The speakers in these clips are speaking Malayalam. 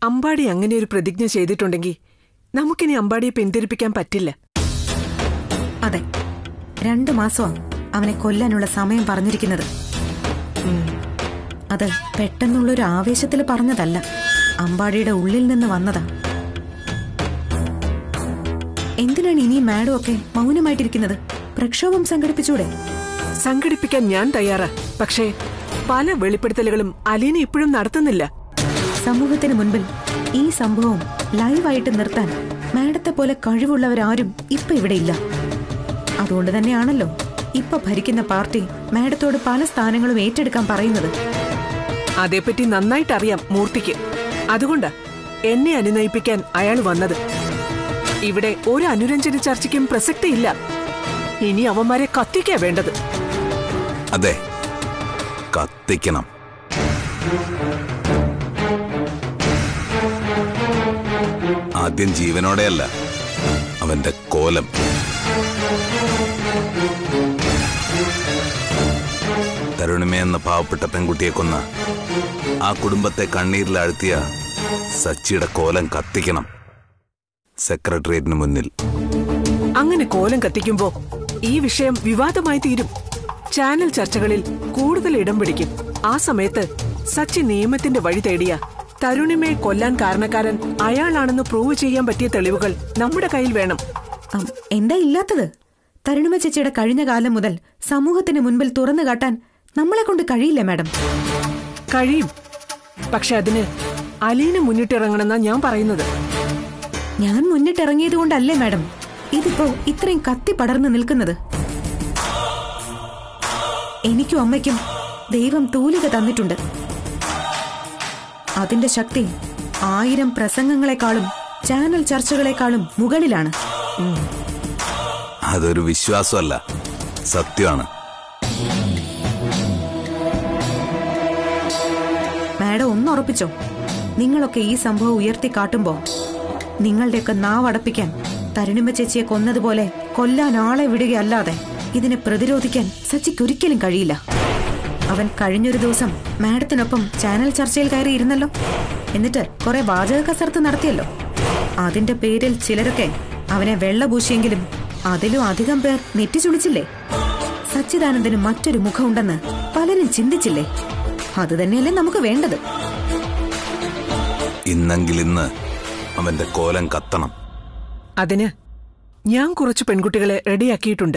അമ്പാടി അങ്ങനെ ഒരു പ്രതിജ്ഞ ചെയ്തിട്ടുണ്ടെങ്കിൽ നമുക്കിനി അമ്പാടിയെ പിന്തിരിപ്പിക്കാൻ പറ്റില്ല അതെ രണ്ടു മാസമാണ് അവനെ കൊല്ലാനുള്ള സമയം പറഞ്ഞിരിക്കുന്നത് അത് പെട്ടെന്നുള്ളൊരു ആവേശത്തിൽ പറഞ്ഞതല്ല അമ്പാടിയുടെ ഉള്ളിൽ നിന്ന് വന്നതാ എന്തിനാണ് ഇനി മാഡം ഒക്കെ മൗനമായിട്ടിരിക്കുന്നത് പ്രക്ഷോഭം സംഘടിപ്പിച്ചൂടെ സംഘടിപ്പിക്കാൻ ഞാൻ തയ്യാറാ പക്ഷേ പല വെളിപ്പെടുത്തലുകളും അലീന ഇപ്പോഴും നടത്തുന്നില്ല സമൂഹത്തിന് മുൻപിൽ ഈ സംഭവം ലൈവായിട്ട് നിർത്താൻ മാഡത്തെ പോലെ കഴിവുള്ളവരാരും ഇപ്പൊ ഇവിടെ ഇല്ല അതുകൊണ്ട് തന്നെയാണല്ലോ ഇപ്പൊ ഭരിക്കുന്ന പാർട്ടി മാഡത്തോട് പല സ്ഥാനങ്ങളും ഏറ്റെടുക്കാൻ പറയുന്നത് അതേപ്പറ്റി നന്നായിട്ട് അറിയാം മൂർത്തിക്ക് അതുകൊണ്ടാ എന്നെ അനുനയിപ്പിക്കാൻ അയാൾ വന്നത് ഇവിടെ ഒരു അനുരഞ്ജന ചർച്ചയ്ക്കും പ്രസക്തിയില്ല ഇനി അവന്മാരെ കത്തിക്കാ വേണ്ടത് അതെ കത്തിക്കണം ആദ്യം ജീവനോടെയല്ല അവന്റെ കോലം തരുണിമ എന്ന പാവപ്പെട്ട പെൺകുട്ടിയെ കൊന്ന ആ കുടുംബത്തെ കണ്ണീരിലാഴ്ത്തിയ സച്ചിയുടെ കോലം കത്തിക്കണം സെക്രട്ടേറിയറ്റിന് മുന്നിൽ അങ്ങനെ കോലം കത്തിക്കുമ്പോ ഈ വിഷയം വിവാദമായി തീരും ചാനൽ ചർച്ചകളിൽ കൂടുതൽ ഇടം പിടിക്കും ആ സമയത്ത് സച്ചി നിയമത്തിന്റെ വഴി തേടിയ തരുണിമയെ കൊല്ലാൻ കാരണക്കാരൻ അയാളാണെന്ന് പ്രൂവ് ചെയ്യാൻ പറ്റിയ തെളിവുകൾ നമ്മുടെ കയ്യിൽ വേണം അം, എന്താ ഇല്ലാത്തത് തരുണിമ ചേച്ചിയുടെ കഴിഞ്ഞ കാലം മുതൽ സമൂഹത്തിന് മുൻപിൽ തുറന്നു കാട്ടാൻ നമ്മളെ കൊണ്ട് കഴിയില്ല മാഡം കഴിയും പക്ഷെ അതിന് അലീന മുന്നിട്ടിറങ്ങണമെന്നാ ഞാൻ പറയുന്നത് ഞാൻ മുന്നിട്ടിറങ്ങിയത് കൊണ്ടല്ലേ മാഡം ഇതിപ്പോ ഇത്രയും കത്തി പടർന്നു നിൽക്കുന്നത് എനിക്കും അമ്മയ്ക്കും ദൈവം തൂലിക തന്നിട്ടുണ്ട് അതിന്റെ ശക്തി ആയിരം പ്രസംഗങ്ങളെക്കാളും ചാനൽ ചർച്ചകളെക്കാളും മുകളിലാണ് അതൊരു വിശ്വാസമല്ല സത്യമാണ് മാഡം ഒന്നുറപ്പിച്ചോ നിങ്ങളൊക്കെ ഈ സംഭവം ഉയർത്തി കാട്ടുമ്പോ നിങ്ങളുടെയൊക്കെ നാവടപ്പിക്കാൻ തരുണിമ ചേച്ചിയെ കൊന്നതുപോലെ കൊല്ലാൻ ആളെ വിടുകയല്ലാതെ ഇതിനെ പ്രതിരോധിക്കാൻ സച്ചിക്കൊരിക്കലും കഴിയില്ല അവൻ കഴിഞ്ഞൊരു ദിവസം മാഡത്തിനൊപ്പം ചാനൽ ചർച്ചയിൽ കയറി ഇരുന്നല്ലോ എന്നിട്ട് കുറെ വാചക കസർത്ത് നടത്തിയല്ലോ അതിന്റെ പേരിൽ ചിലരൊക്കെ അവനെ വെള്ളപൂശിയെങ്കിലും അതിലും അധികം പേർ നെറ്റിച്ചുളിച്ചില്ലേ സച്ചിദാനന്ദന് മറ്റൊരു മുഖമുണ്ടെന്ന് പലരും ചിന്തിച്ചില്ലേ അത് തന്നെയല്ലേ നമുക്ക് വേണ്ടത് ഇന്നെങ്കിൽ ഇന്ന് അവന്റെ കോലം കത്തണം അതിന് ഞാൻ കുറച്ച് പെൺകുട്ടികളെ റെഡിയാക്കിയിട്ടുണ്ട്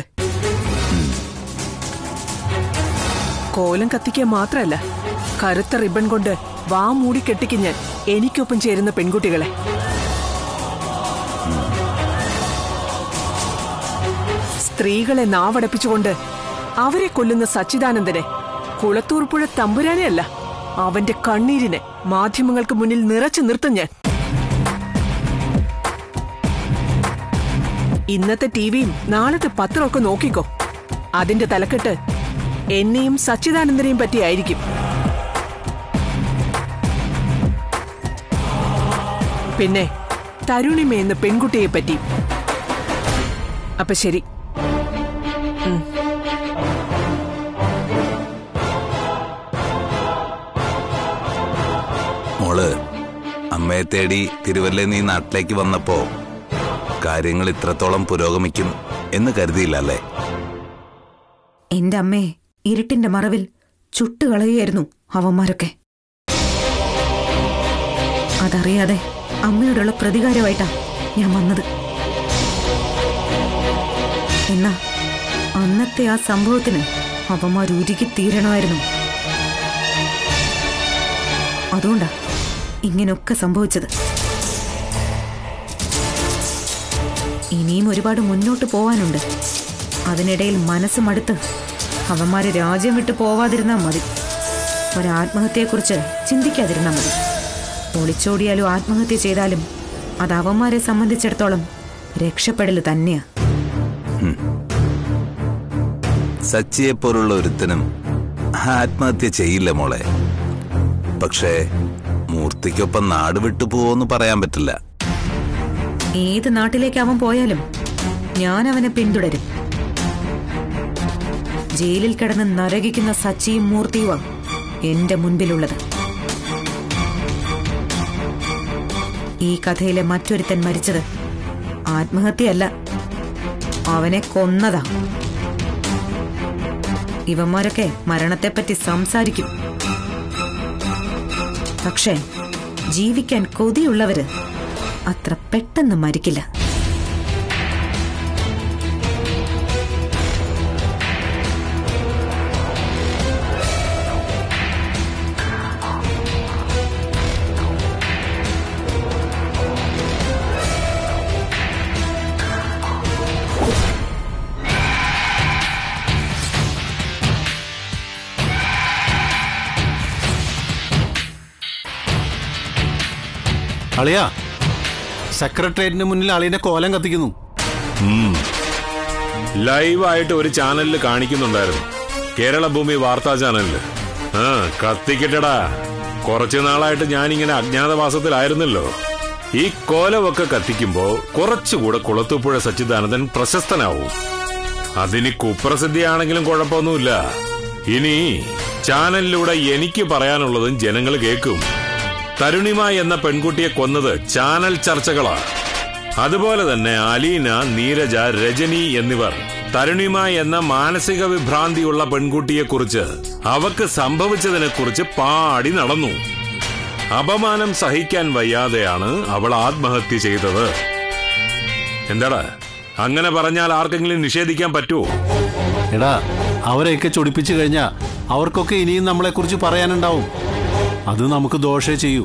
കോലം കത്തിക്കുക മാത്രമല്ല കറുത്ത റിബൺ കൊണ്ട് വാ മൂടി കെട്ടിക്ക് ഞാൻ എനിക്കൊപ്പം ചേരുന്ന പെൺകുട്ടികളെ സ്ത്രീകളെ നാവടപ്പിച്ചുകൊണ്ട് അവരെ കൊല്ലുന്ന സച്ചിദാനന്ദനെ കുളത്തൂർ പുഴ തമ്പുരാനെയല്ല അവന്റെ കണ്ണീരിനെ മാധ്യമങ്ങൾക്ക് മുന്നിൽ നിറച്ചു നിർത്തും ഞാൻ ഇന്നത്തെ ടിവിയും നാളത്തെ പത്രമൊക്കെ നോക്കിക്കോ അതിന്റെ തലക്കെട്ട് എന്നെയും സച്ചിദാനന്ദനെയും പറ്റിയായിരിക്കും പിന്നെ തരുണിമ എന്ന പെൺകുട്ടിയെ പറ്റി അപ്പൊ ശരി മോള് അമ്മയെ തേടി തിരുവല്ല നീ നാട്ടിലേക്ക് വന്നപ്പോ കാര്യങ്ങൾ ഇത്രത്തോളം പുരോഗമിക്കും എന്ന് കരുതിയില്ല അല്ലേ എന്റെ അമ്മയെ ഇരുട്ടിന്റെ മറവിൽ ചുട്ടുകളയുകയായിരുന്നു അവന്മാരൊക്കെ അതറിയാതെ അമ്മയോടുള്ള പ്രതികാരമായിട്ടാ ഞാൻ വന്നത് എന്നാ അന്നത്തെ ആ സംഭവത്തിന് അവന്മാർ ഉരുകി തീരണമായിരുന്നു അതുകൊണ്ടാ ഇങ്ങനെയൊക്കെ സംഭവിച്ചത് ഇനിയും ഒരുപാട് മുന്നോട്ട് പോവാനുണ്ട് അതിനിടയിൽ മനസ്സ് മടുത്ത് അവന്മാര് രാജ്യം വിട്ടു പോവാതിരുന്നാ മതി ഒരാത്മഹത്യയെക്കുറിച്ച് ചിന്തിക്കാതിരുന്നാ മതി ഒളിച്ചോടിയാലും ആത്മഹത്യ ചെയ്താലും അത് അവന്മാരെ സംബന്ധിച്ചിടത്തോളം രക്ഷപ്പെടൽ തന്നെയാ സച്ചിയെ പോലുള്ള ഒരുത്തനും ആത്മഹത്യ ചെയ്യില്ല മോളെ പക്ഷേ മൂർത്തിക്കൊപ്പം നാട് വിട്ടു പോവോന്ന് പറയാൻ പറ്റില്ല ഏത് നാട്ടിലേക്ക് അവൻ പോയാലും ഞാൻ അവനെ പിന്തുടരും ജയിലിൽ കിടന്ന് നരകിക്കുന്ന സച്ചിയും മൂർത്തിയുമാ എന്റെ മുൻപിലുള്ളത് ഈ കഥയിലെ മറ്റൊരുത്തൻ മരിച്ചത് ആത്മഹത്യയല്ല അവനെ കൊന്നതാ ഇവന്മാരൊക്കെ മരണത്തെപ്പറ്റി സംസാരിക്കും പക്ഷേ ജീവിക്കാൻ കൊതിയുള്ളവര് അത്ര പെട്ടെന്ന് മരിക്കില്ല അളിയാ സെക്രട്ടേറിയറ്റിന് മുന്നിൽ അളിയന്റെ കോലം കത്തിക്കുന്നു ലൈവായിട്ട് ഒരു ചാനലിൽ കാണിക്കുന്നുണ്ടായിരുന്നു കേരള ഭൂമി വാർത്താ ചാനലില് ആ കത്തിക്കട്ടടാ കുറച്ചു നാളായിട്ട് ഞാനിങ്ങനെ അജ്ഞാതവാസത്തിലായിരുന്നല്ലോ ഈ കോലമൊക്കെ കത്തിക്കുമ്പോ കുറച്ചുകൂടെ കുളത്തുപുഴ സച്ചിദാനന്ദൻ പ്രശസ്തനാവും അതിന് കുപ്രസിദ്ധിയാണെങ്കിലും കുഴപ്പമൊന്നുമില്ല ഇനി ചാനലിലൂടെ എനിക്ക് പറയാനുള്ളതും ജനങ്ങൾ കേൾക്കും തരുണിമ എന്ന പെൺകുട്ടിയെ കൊന്നത് ചാനൽ ചർച്ചകളാ അതുപോലെ തന്നെ അലീന നീരജ രജനി എന്നിവർ തരുണിമ എന്ന മാനസിക വിഭ്രാന്തിയുള്ള പെൺകുട്ടിയെക്കുറിച്ച് അവക്ക് സംഭവിച്ചതിനെക്കുറിച്ച് പാടി നടന്നു അപമാനം സഹിക്കാൻ വയ്യാതെയാണ് അവൾ ആത്മഹത്യ ചെയ്തത് എന്താടാ അങ്ങനെ പറഞ്ഞാൽ ആർക്കെങ്കിലും നിഷേധിക്കാൻ പറ്റുമോ എടാ അവരെയൊക്കെ ചൊടിപ്പിച്ചു കഴിഞ്ഞാ അവർക്കൊക്കെ ഇനിയും നമ്മളെക്കുറിച്ച് പറയാനുണ്ടാവും അത് നമുക്ക് ദോഷേ ചെയ്യൂ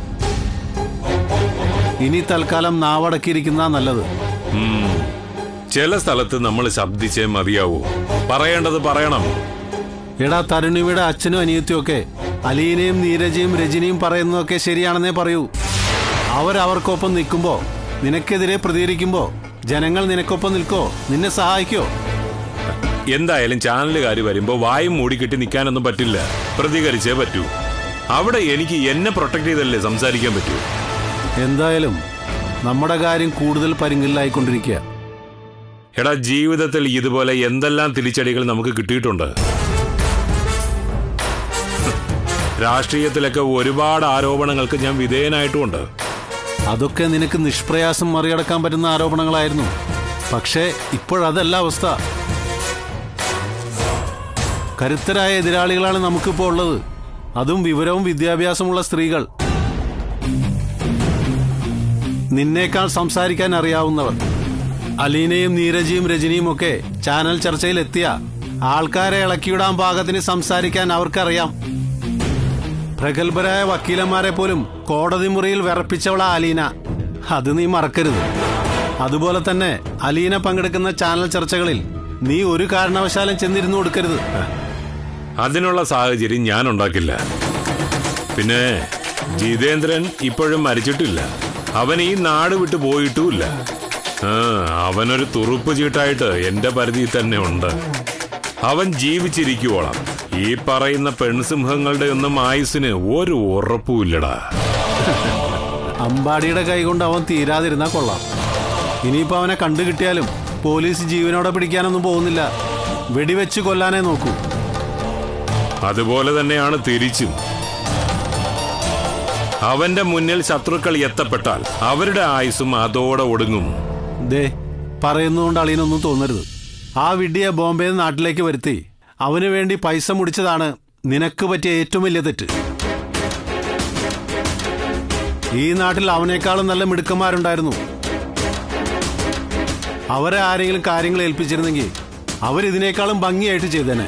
ഇനി തൽക്കാലം നാവടക്കിയിരിക്കുന്ന നല്ലത് ഉം. ചില സ്ഥലത്ത് നമ്മൾ ശബ്ദിച്ചേ മതിയാവൂ പറയേണ്ടത് പറയണം എടാ തരുണിമയുടെ അച്ഛനും അനിയത്തിയും ഒക്കെ അലീനയും നീരജയും രജനിയും പറയുന്നതൊക്കെ ശരിയാണെന്നേ പറയൂ അവരവർക്കൊപ്പം നിൽക്കുമ്പോ നിനക്കെതിരെ പ്രതികരിക്കുമ്പോ ജനങ്ങൾ നിനക്കൊപ്പം നിൽക്കോ നിന്നെ സഹായിക്കോ എന്തായാലും ചാനലുകാർ വരുമ്പോ വായും മൂടിക്കെട്ടി നിൽക്കാനൊന്നും പറ്റില്ല പ്രതികരിച്ചേ പറ്റൂ അവിടെ എനിക്ക് എന്നെ പ്രൊട്ടക്ട് ചെയ്തല്ലേ സംസാരിക്കാൻ പറ്റൂ എന്തായാലും നമ്മുടെ കാര്യം കൂടുതൽ പരിങ്കലിലായിക്കൊണ്ടിരിക്കുക എടാ ജീവിതത്തിൽ ഇതുപോലെ എന്തെല്ലാം തിരിച്ചടികൾ നമുക്ക് കിട്ടിയിട്ടുണ്ട് രാഷ്ട്രീയത്തിലൊക്കെ ഒരുപാട് ആരോപണങ്ങൾക്ക് ഞാൻ വിധേയനായിട്ടുമുണ്ട് അതൊക്കെ നിനക്ക് നിഷ്പ്രയാസം മറികടക്കാൻ പറ്റുന്ന ആരോപണങ്ങളായിരുന്നു പക്ഷേ ഇപ്പോഴതല്ല അവസ്ഥ കരുത്തരായ എതിരാളികളാണ് നമുക്കിപ്പോൾ ഉള്ളത് അതും വിവരവും വിദ്യാഭ്യാസമുള്ള സ്ത്രീകൾ നിന്നേക്കാൾ സംസാരിക്കാൻ അറിയാവുന്നവർ അലീനയും നീരജിയും രജനിയും ഒക്കെ ചാനൽ ചർച്ചയിൽ എത്തിയ ആൾക്കാരെ ഇളക്കിവിടാൻ പാകത്തിന് സംസാരിക്കാൻ അവർക്കറിയാം പ്രഗത്ഭരായ വക്കീലന്മാരെ പോലും കോടതി മുറിയിൽ വിറപ്പിച്ചവളാ അലീന അത് നീ മറക്കരുത് അതുപോലെ തന്നെ അലീന പങ്കെടുക്കുന്ന ചാനൽ ചർച്ചകളിൽ നീ ഒരു കാരണവശാലും ചെന്നിരുന്നു കൊടുക്കരുത് അതിനുള്ള സാഹചര്യം ഞാൻ ഉണ്ടാക്കില്ല പിന്നെ ജിതേന്ദ്രൻ ഇപ്പോഴും മരിച്ചിട്ടില്ല അവൻ ഈ നാട് വിട്ടു പോയിട്ടുമില്ല ആ, അവനൊരു തുറുപ്പ് ചീട്ടായിട്ട് എന്റെ പരിധിയിൽ തന്നെ ഉണ്ട് അവൻ ജീവിച്ചിരിക്കുവോളാം ഈ പറയുന്ന പെൺസിംഹങ്ങളുടെ ഒന്നും ആയുസിന് ഒരു ഉറപ്പുമില്ലടാ അമ്പാടിയുടെ കൈകൊണ്ട് അവൻ തീരാതിരുന്നാ കൊള്ളാം ഇനിയിപ്പോ അവനെ കണ്ടു കിട്ടിയാലും പോലീസ് ജീവനോടെ പിടിക്കാനൊന്നും പോകുന്നില്ല വെടിവെച്ച് കൊല്ലാനേ നോക്കൂ അതുപോലെ തന്നെയാണ് തിരിച്ചും അവന്റെ മുന്നിൽ ശത്രുക്കൾ എത്തപ്പെട്ടാൽ അവരുടെ ആയുസ്സും അതോടെ ഒടുങ്ങും ദേ പറയുന്നതുകൊണ്ട് അളിയനൊന്നും തോന്നരുത് ആ വിഡ്ഢിയെ ബോംബെയിൽ നിന്ന് നാട്ടിലേക്ക് വരുത്തി അവന് വേണ്ടി പൈസ മുടിച്ചതാണ് നിനക്ക് പറ്റിയ ഏറ്റവും വലിയ തെറ്റ് ഈ നാട്ടിൽ അവനേക്കാളും നല്ല മിടുക്കന്മാരുണ്ടായിരുന്നു അവരെ ആരെങ്കിലും കാര്യങ്ങൾ ഏൽപ്പിച്ചിരുന്നെങ്കിൽ അവരിതിനേക്കാളും ഭംഗിയായിട്ട് ചെയ്തേനെ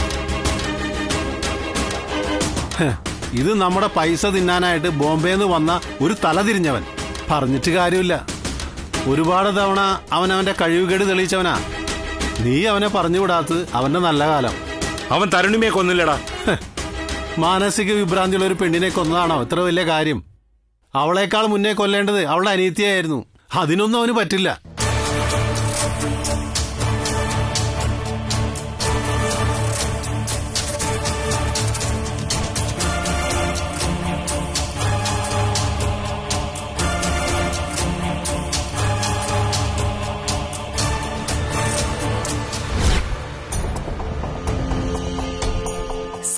ഹെ, ഇത് നമ്മുടെ പൈസ തിന്നാനായിട്ട് ബോംബെന്ന് വന്ന ഒരു തല തിരിഞ്ഞവൻ പറഞ്ഞിട്ട് കാര്യമില്ല ഒരുപാട് തവണ അവൻ അവന്റെ കഴിവുകേട് തെളിയിച്ചവനാ നീ അവനെ പറഞ്ഞുവിടാത്തത് അവന്റെ നല്ല കാലം അവൻ തരുണിമയെ കൊന്നില്ലടാ ഹെ, മാനസിക വിഭ്രാന്തിയുള്ള ഒരു പെണ്ണിനെ കൊന്നതാണോ ഇത്ര വലിയ കാര്യം അവളേക്കാൾ മുന്നേ കൊല്ലേണ്ടത് അവളുടെ അനീതിയായിരുന്നു അതിനൊന്നും അവന് പറ്റില്ല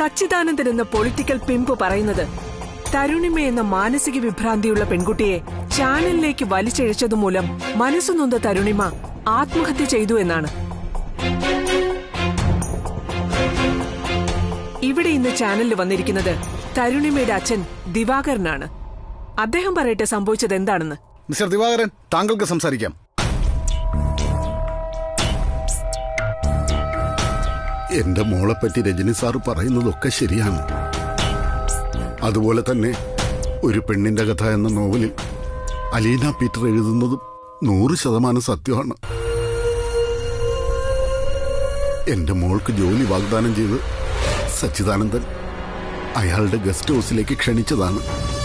സച്ചിദാനന്ദൻ എന്ന പൊളിറ്റിക്കൽ പിമ്പ് പറയുന്നത് തരുണിമ എന്ന മാനസിക വിഭ്രാന്തിയുള്ള പെൺകുട്ടിയെ ചാനലിലേക്ക് വലിച്ചിഴച്ചതുമൂലം മനസ്സു നൊന്ത തരുണിമ ആത്മഹത്യ ചെയ്തു എന്നാണ് ഇവിടെ ഇന്ന് ചാനലിൽ വന്നിരിക്കുന്നത് തരുണിമയുടെ അച്ഛൻ ദിവാകരനാണ് അദ്ദേഹം പറയട്ടെ സംഭവിച്ചത് എന്താണെന്ന് മിസ്റ്റർ ദിവാകരൻ താങ്കൾക്ക് സംസാരിക്കാം എന്റെ മോളെപ്പറ്റി രജനി സാർ പറയുന്നതൊക്കെ ശരിയാണ് അതുപോലെ തന്നെ ഒരു പെണ്ണിന്റെ കഥ എന്ന നോവലിൽ അലീന പീറ്റർ എഴുതുന്നതും നൂറ് ശതമാനം സത്യമാണ് എന്റെ മോൾക്ക് ജോലി വാഗ്ദാനം ചെയ്ത് സച്ചിദാനന്ദൻ അയാളുടെ ഗസ്റ്റ് ഹൗസിലേക്ക് ക്ഷണിച്ചതാണ്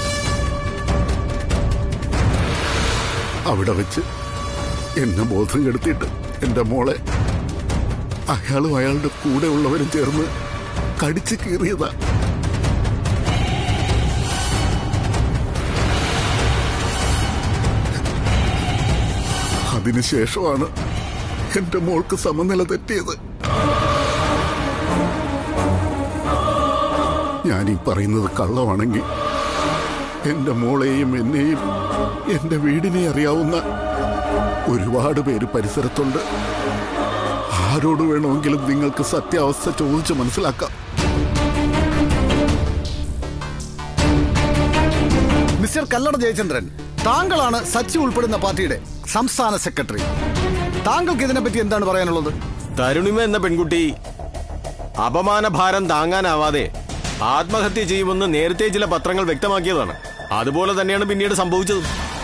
അവിടെ വെച്ച് എന്നെ ബോധം കെടുത്തിയിട്ട് എന്റെ മോളെ അയാളും അയാളുടെ കൂടെ ഉള്ളവരും ചേർന്ന് കടിച്ചു കീറിയതാ അതിനുശേഷമാണ് എന്റെ മോൾക്ക് സമനില തെറ്റിയത് ഞാൻ ഈ പറയുന്നത് കള്ളമാണെങ്കിൽ എന്റെ മോളെയും എന്നെയും എന്റെ വീടിനെ അറിയാവുന്ന ഒരുപാട് പേര് പരിസരത്തുണ്ട് ആരോട് വേണമെങ്കിലും നിങ്ങൾക്ക് സത്യാവസ്ഥ ചോദിച്ച് മനസ്സിലാക്കാം മിസ്റ്റർ കല്ലട ജയചന്ദ്രൻ താങ്കളാണ് സച്ചി ഉൾപ്പെടുന്ന പാർട്ടിയുടെ സംസ്ഥാന സെക്രട്ടറി താങ്കൾക്ക് ഇതിനെപ്പറ്റി എന്താണ് പറയാനുള്ളത് തരുണിമ എന്ന പെൺകുട്ടി അപമാനഭാരം താങ്ങാനാവാതെ ആത്മഹത്യ ചെയ്യുമെന്ന് നേരത്തെ ചില പത്രങ്ങൾ വ്യക്തമാക്കിയതാണ് അതുപോലെ തന്നെയാണ് പിന്നീട് സംഭവിച്ചത്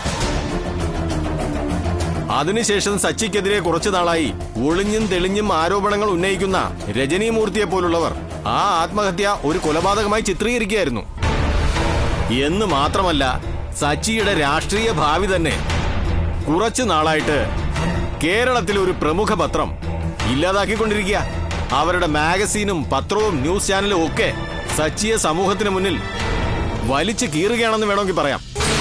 അതിനുശേഷം സച്ചിക്കെതിരെ കുറച്ചു നാളായി ഒളിഞ്ഞും തെളിഞ്ഞും ആരോപണങ്ങൾ ഉന്നയിക്കുന്ന രജനി മൂർത്തിയെ പോലുള്ളവർ ആ ആത്മഹത്യ ഒരു കൊലപാതകമായി ചിത്രീകരിക്കുകയായിരുന്നു എന്ന് മാത്രമല്ല സച്ചിയുടെ രാഷ്ട്രീയ ഭാവി തന്നെ കുറച്ചു നാളായിട്ട് കേരളത്തിലെ ഒരു പ്രമുഖ പത്രം ഇല്ലാതാക്കിക്കൊണ്ടിരിക്കുക അവരുടെ മാഗസീനും പത്രവും ന്യൂസ് ചാനലും ഒക്കെ സച്ചിയെ സമൂഹത്തിന് മുന്നിൽ വലിച്ചു കീറുകയാണെന്ന് വേണമെങ്കിൽ പറയാം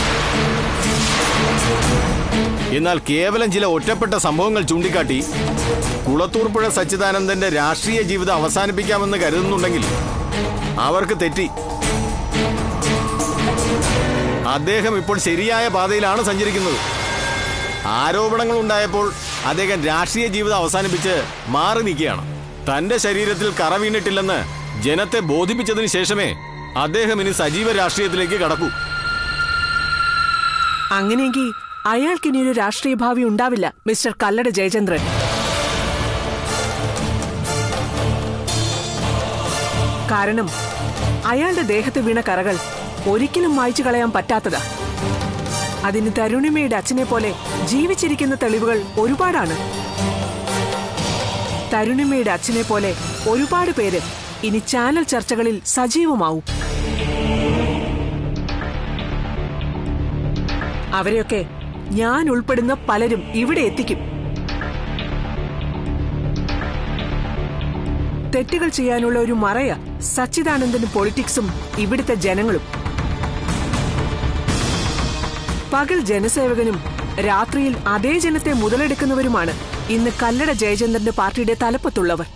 എന്നാൽ കേവലം ചില ഒറ്റപ്പെട്ട സംഭവങ്ങൾ ചൂണ്ടിക്കാട്ടി കുളത്തൂർപ്പുഴ സച്ചിദാനന്ദന്റെ രാഷ്ട്രീയ ജീവിതം അവസാനിപ്പിക്കാമെന്ന് കരുതുന്നുണ്ടെങ്കിൽ അവർക്ക് തെറ്റി അദ്ദേഹം ഇപ്പോൾ ശരിയായ പാതയിലാണ് സഞ്ചരിക്കുന്നത് ആരോപണങ്ങൾ ഉണ്ടായപ്പോൾ അദ്ദേഹം രാഷ്ട്രീയ ജീവിതം അവസാനിപ്പിച്ച് മാറി നിൽക്കുകയാണ് തന്റെ ശരീരത്തിൽ കറ വീണിട്ടില്ലെന്ന് ജനത്തെ ബോധിപ്പിച്ചതിന് ശേഷമേ അദ്ദേഹം ഇനി സജീവ രാഷ്ട്രീയത്തിലേക്ക് കടക്കൂ അങ്ങനെയെങ്കിൽ അയാൾക്കിനി ഒരു രാഷ്ട്രീയ ഭാവി ഉണ്ടാവില്ല മിസ്റ്റർ കല്ലട ജയചന്ദ്രൻ കാരണം അയാളുടെ ദേഹത്ത് വീണ കറകൾ ഒരിക്കലും മായ്ച്ചു കളയാൻ പറ്റാത്തതാ അതിന് തരുണിമയുടെ അച്ഛനെ പോലെ ജീവിച്ചിരിക്കുന്ന തെളിവുകൾ ഒരുപാടാണ് തരുണിമയുടെ അച്ഛനെ പോലെ ഒരുപാട് പേര് ഇനി ചാനൽ ചർച്ചകളിൽ സജീവമാവും അവരെയൊക്കെ ഞാൻ ഉൾപ്പെടുന്ന പലരും ഇവിടെ എത്തിക്കും തെറ്റുകൾ ചെയ്യാനുള്ള ഒരു മറയ സച്ചിദാനന്ദനും പൊളിറ്റിക്സും ഇവിടുത്തെ ജനങ്ങളും പകൽ ജനസേവകനും രാത്രിയിൽ അതേ ജനത്തെ മുതലെടുക്കുന്നവരുമാണ് ഇന്ന് കല്ലട ജയചന്ദ്രന്റെ പാർട്ടിയുടെ തലപ്പത്തുള്ളവർ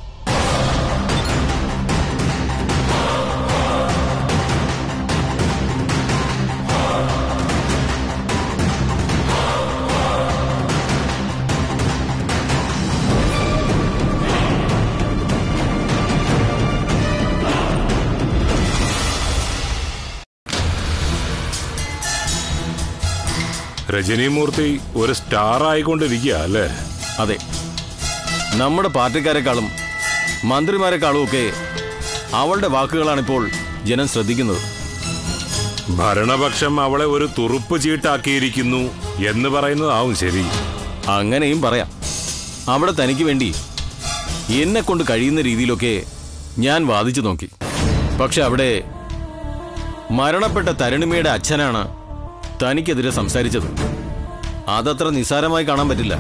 രജനീമൂർത്തി ഒരു സ്റ്റാർ ആയിക്കൊണ്ടിരിക്കുക അല്ലേ അതെ നമ്മുടെ പാർട്ടിക്കാരെക്കാളും മന്ത്രിമാരെക്കാളും ഒക്കെ അവളുടെ വാക്കുകളാണിപ്പോൾ ജനം ശ്രദ്ധിക്കുന്നത് ഭരണപക്ഷം അവളെ ഒരു തുറുപ്പ് ചീട്ടാക്കിയിരിക്കുന്നു എന്ന് പറയുന്നതാവും ശരി അങ്ങനെയും പറയാം അവിടെ തനിക്ക് വേണ്ടി എന്നെ കൊണ്ട് കഴിയുന്ന രീതിയിലൊക്കെ ഞാൻ വാദിച്ചു നോക്കി പക്ഷെ അവിടെ മരണപ്പെട്ട തരുണിമയുടെ അച്ഛനാണ് തനിക്കെതിരെ സംസാരിച്ചത് അതത്ര നിസ്സാരമായി കാണാൻ പറ്റില്ല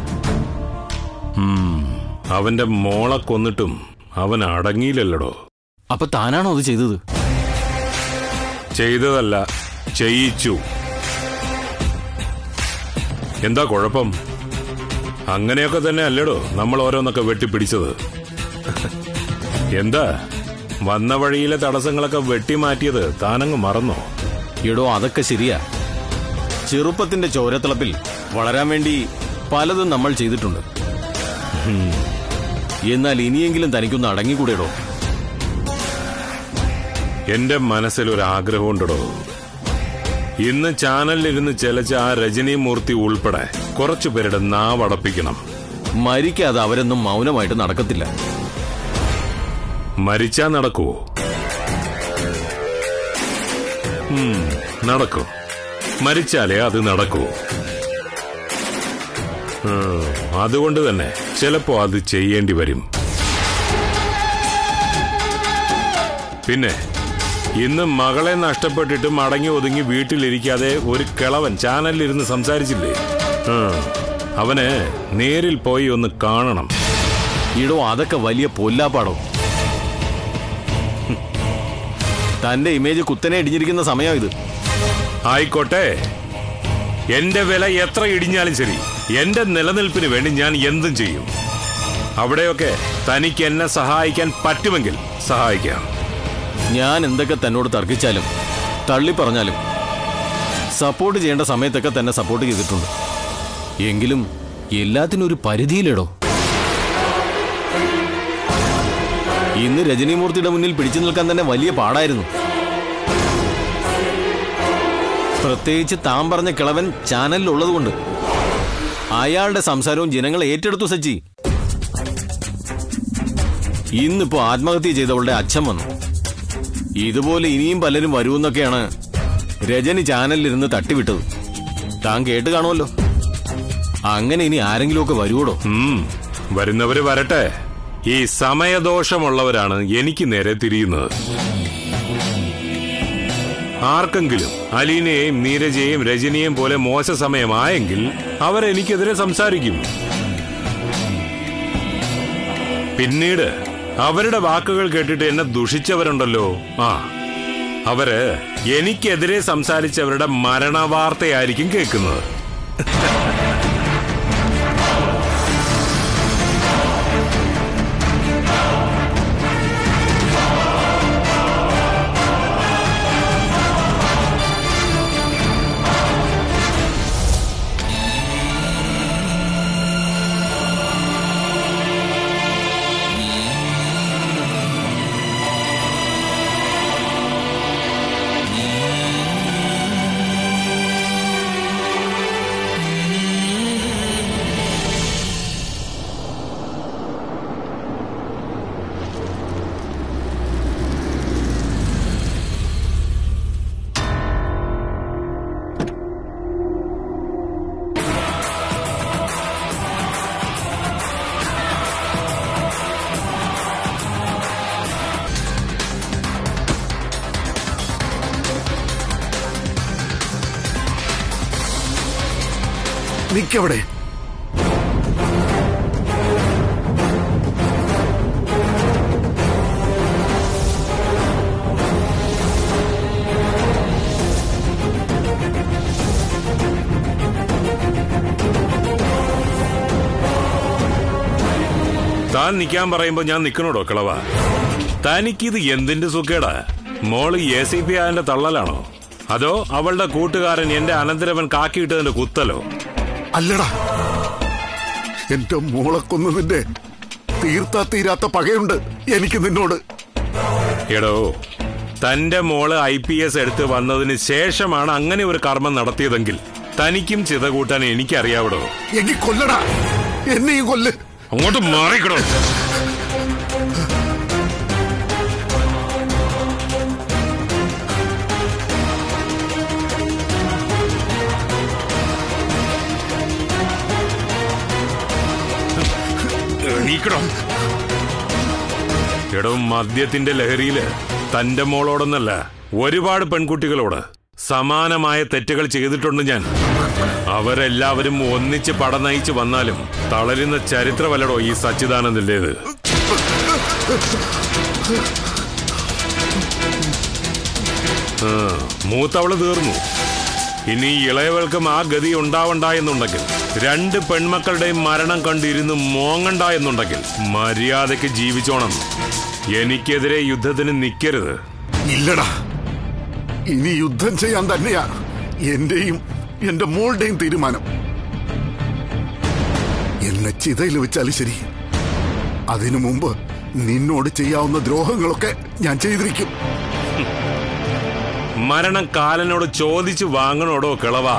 അവന്റെ മോളെ കൊന്നിട്ടും അവൻ അടങ്ങിയില്ലല്ലോ അപ്പൊ താനാണോ അത് ചെയ്തത് ചെയ്തതല്ല ചെയ്യിച്ചു എന്താ കുഴപ്പം അങ്ങനെയൊക്കെ തന്നെ അല്ലേടോ നമ്മൾ ഓരോന്നൊക്കെ വെട്ടിപ്പിടിച്ചത് എന്താ വന്ന വഴിയിലെ തടസ്സങ്ങളൊക്കെ വെട്ടിമാറ്റിയത് താനങ്ങ് മറന്നോ എടോ അതൊക്കെ ശരിയാ ചെറുപ്പത്തിന്റെ ചോരത്തിളപ്പിൽ വളരാൻ വേണ്ടി പലതും നമ്മൾ ചെയ്തിട്ടുണ്ട് ഹും. എന്നാൽ ഇനിയെങ്കിലും തനിക്കൊന്ന് അടങ്ങിക്കൂടെടോ എന്റെ മനസ്സിൽ ഒരു ആഗ്രഹമുണ്ടോ ഇന്ന് ചാനലിലിരുന്ന് ചെലച്ച ആ രജനി മൂർത്തി ഉൾപ്പെടെ കുറച്ചു പേരുടെ നാവടപ്പിക്കണം മരിക്കാതെ അവരൊന്നും മൗനമായിട്ട് നടക്കത്തില്ല മരിച്ചാ നടക്കുവോ ഉം, നടക്കും മരിച്ചാലേ അത് നടക്കൂ ഉം, അതുകൊണ്ട് തന്നെ ചിലപ്പോ അത് ചെയ്യേണ്ടി വരും പിന്നെ ഇന്ന് മകളെ നഷ്ടപ്പെട്ടിട്ട് മടങ്ങി ഒതുങ്ങി വീട്ടിലിരിക്കാതെ ഒരു കിളവൻ ചാനലിലിരുന്ന് സംസാരിച്ചില്ലേ ഉം, അവന് നേരിൽ പോയി ഒന്ന് കാണണം ഇടോ അതൊക്കെ വലിയ പൊല്ലാപ്പാടോ ഹും. തന്റെ ഇമേജ് കുത്തനെ ഇടിഞ്ഞിരിക്കുന്ന സമയം ഇത് ആയിക്കോട്ടെ എന്റെ വില എത്ര ഇടിഞ്ഞാലും ശരി എന്റെ നിലനിൽപ്പിന് വേണ്ടി ഞാൻ എന്തും ചെയ്യും അവിടെയൊക്കെ തനിക്ക് എന്നെ സഹായിക്കാൻ പറ്റുമെങ്കിൽ സഹായിക്കാം ഞാൻ എന്തൊക്കെ തന്നോട് തർക്കിച്ചാലും തള്ളി പറഞ്ഞാലും സപ്പോർട്ട് ചെയ്യേണ്ട സമയത്തൊക്കെ തന്നെ സപ്പോർട്ട് ചെയ്തിട്ടുണ്ട് എങ്കിലും എല്ലാത്തിനും ഒരു പരിധിയിലിടോ ഇന്ന് രജനീമൂർത്തിയുടെ മുന്നിൽ പിടിച്ചു നിൽക്കാൻ തന്നെ വലിയ പാടായിരുന്നു പ്രത്യേകിച്ച് താൻ പറഞ്ഞ കിളവൻ ചാനലിൽ ഉള്ളതുകൊണ്ട് അയാളുടെ സംസാരവും ജനങ്ങൾ ഏറ്റെടുത്തു സച്ചി ഇന്നിപ്പോ ആത്മഹത്യ ചെയ്തവളുടെ അച്ഛൻ വന്നു ഇതുപോലെ ഇനിയും പലരും വരുമെന്നൊക്കെയാണ് രജനി ചാനലിലിരുന്ന് തട്ടിവിട്ടത് താൻ കേട്ട് കാണുമല്ലോ അങ്ങനെ ഇനി ആരെങ്കിലുമൊക്കെ വരുവോടോ ഉം, വരുന്നവര് വരട്ടെ ഈ സമയദോഷമുള്ളവരാണ് എനിക്ക് നേരെ തിരിയുന്നത് ആർക്കെങ്കിലും അലീനയെയും നീരജയെയും രജനിയെയും പോലെ മോശ സമയമായെങ്കിൽ അവരെനിക്കെതിരെ സംസാരിക്കും പിന്നീട് അവരുടെ വാക്കുകൾ കേട്ടിട്ട് എന്നെ ദുഷിച്ചവരുണ്ടല്ലോ ആ അവര് എനിക്കെതിരെ സംസാരിച്ചവരുടെ മരണവാർത്തയായിരിക്കും കേൾക്കുന്നത് നിക്കവിടെ താൻ നിൽക്കാൻ പറയുമ്പോ ഞാൻ നിക്കണോടോ കിളവ തനിക്കിത് എന്തിന്റെ സുഖേടാ മോള് എ സി പി ആയന്റെ തള്ളലാണോ അതോ അവളുടെ കൂട്ടുകാരൻ എന്റെ അനന്തരവൻ കാക്കിയിട്ടതിന്റെ കുത്തലോ അല്ലടാ എന്റെ മോളെ കൊന്നതിന്റെ തീർത്താ തീരാത്ത പകയുണ്ട് എനിക്ക് നിന്നോട് എടോ തന്റെ മോള് ഐ പി എസ് എടുത്ത് വന്നതിന് ശേഷമാണ് അങ്ങനെ ഒരു കർമ്മം നടത്തിയതെങ്കിൽ തനിക്കും ചിത കൂട്ടാൻ എനിക്കറിയാവിടോ എങ്കിൽ കൊല്ലടാ എന്നെയും കൊല്ല് അങ്ങോട്ട് മാറിക്കടോ എണീക്കടോ എടോ മദ്യത്തിന്റെ ലഹരിയില് തന്റെ മോളോടൊന്നല്ല ഒരുപാട് പെൺകുട്ടികളോട് സമാനമായ തെറ്റുകൾ ചെയ്തിട്ടുണ്ട് ഞാൻ അവരെല്ലാവരും ഒന്നിച്ച് പട നയിച്ച് വന്നാലും തളരുന്ന ചരിത്രമല്ലടോ ഈ സച്ചിദാനന്ദന്റേത് ആ, മൂത്തവള് തീർന്നു ഇനി ഇളയവൾക്കും ആ ഗതി ഉണ്ടാവണ്ട എന്നുണ്ടെങ്കിൽ രണ്ട് പെൺമക്കളുടെയും മരണം കണ്ടിരുന്ന് മോങ്ങണ്ട എന്നുണ്ടെങ്കിൽ മര്യാദയ്ക്ക് ജീവിച്ചോണം എനിക്കെതിരെ യുദ്ധത്തിന് നിൽക്കരുത് ഇല്ലടാ ഇനി യുദ്ധം ചെയ്യാൻ തന്നെയാ എന്റെയും എന്റെ മോളുടെയും തീരുമാനം എന്നെ ചിതയിൽ വെച്ചാലും ശരി അതിനു മുമ്പ് നിന്നോട് ചെയ്യാവുന്ന ദ്രോഹങ്ങളൊക്കെ ഞാൻ ചെയ്തിരിക്കും മരണം കാലനോട് ചോദിച്ചു വാങ്ങണോടോ കിളവാ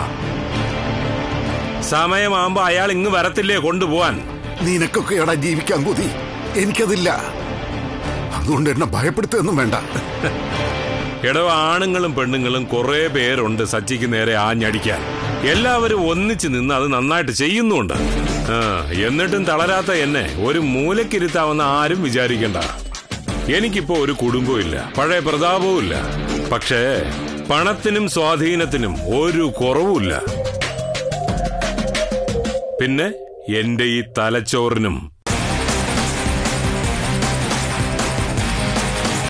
സമയമാകുമ്പോ അയാൾ ഇങ്ങ് വരത്തില്ലേ കൊണ്ടുപോവാൻ നിനക്കൊക്കെ എടാ ജീവിക്കാൻ കൊതി എനിക്കതില്ല അതുകൊണ്ട് എന്നെ ഭയപ്പെടുത്തൊന്നും വേണ്ട എടോ ആണുങ്ങളും പെണ്ണുങ്ങളും കുറെ പേരുണ്ട് സച്ചിക്ക് നേരെ ആഞ്ഞടിക്കാൻ എല്ലാവരും ഒന്നിച്ചു നിന്ന് അത് നന്നായിട്ട് ചെയ്യുന്നുണ്ട് ആ, എന്നിട്ടും തളരാത്ത എന്നെ ഒരു മൂലക്കിരുത്താവുന്ന ആരും വിചാരിക്കണ്ട എനിക്കിപ്പോ ഒരു കുടുംബവും ഇല്ല പഴയ പ്രതാപവും ഇല്ല പക്ഷേ പണത്തിനും സ്വാധീനത്തിനും ഒരു കുറവുമില്ല പിന്നെ എന്റെ ഈ തലച്ചോറിനും